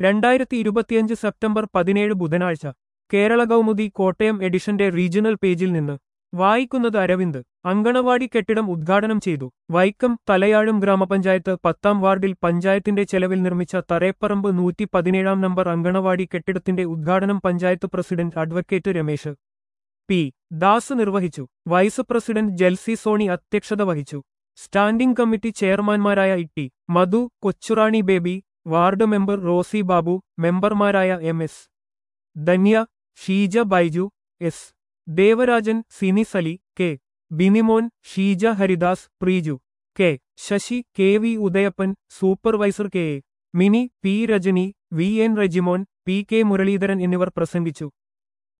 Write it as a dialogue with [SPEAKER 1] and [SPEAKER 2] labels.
[SPEAKER 1] രണ്ടായിരത്തി ഇരുപത്തിയഞ്ച് സെപ്റ്റംബർ പതിനേഴ് ബുധനാഴ്ച കേരള കൗമുദി കോട്ടയം എഡിഷന്റെ റീജിയണൽ പേജിൽ നിന്ന് വായിക്കുന്നത് അരവിന്ദ് അങ്കണവാടി കെട്ടിടം ഉദ്ഘാടനം ചെയ്തു വൈക്കം തലയാഴും ഗ്രാമപഞ്ചായത്ത് പത്താം വാർഡിൽ പഞ്ചായത്തിന്റെ ചെലവിൽ നിർമ്മിച്ച തറേപ്പറമ്പ് നൂറ്റി പതിനേഴാം നമ്പർ അങ്കണവാടി കെട്ടിടത്തിന്റെ ഉദ്ഘാടനം panchayat president advocate Ramesh P Das നിർവഹിച്ചു വൈസ് പ്രസിഡന്റ് ജെൽസി സോണി അധ്യക്ഷത വഹിച്ചു സ്റ്റാൻഡിംഗ് കമ്മിറ്റി ചെയർമാൻമാരായ E Madhu Kochurani Baby ward member Rosy Babu മെമ്പർമാരായ M S Dhanya Sheeja Baiju S Devarajan Sini Sali K Binimon Sheeja Haridas Preeju K Sasi K V Udayappan supervisor K A Mini P Rajani V N Rejimon P K Muraleedharan എന്നിവർ പ്രസംഗിച്ചു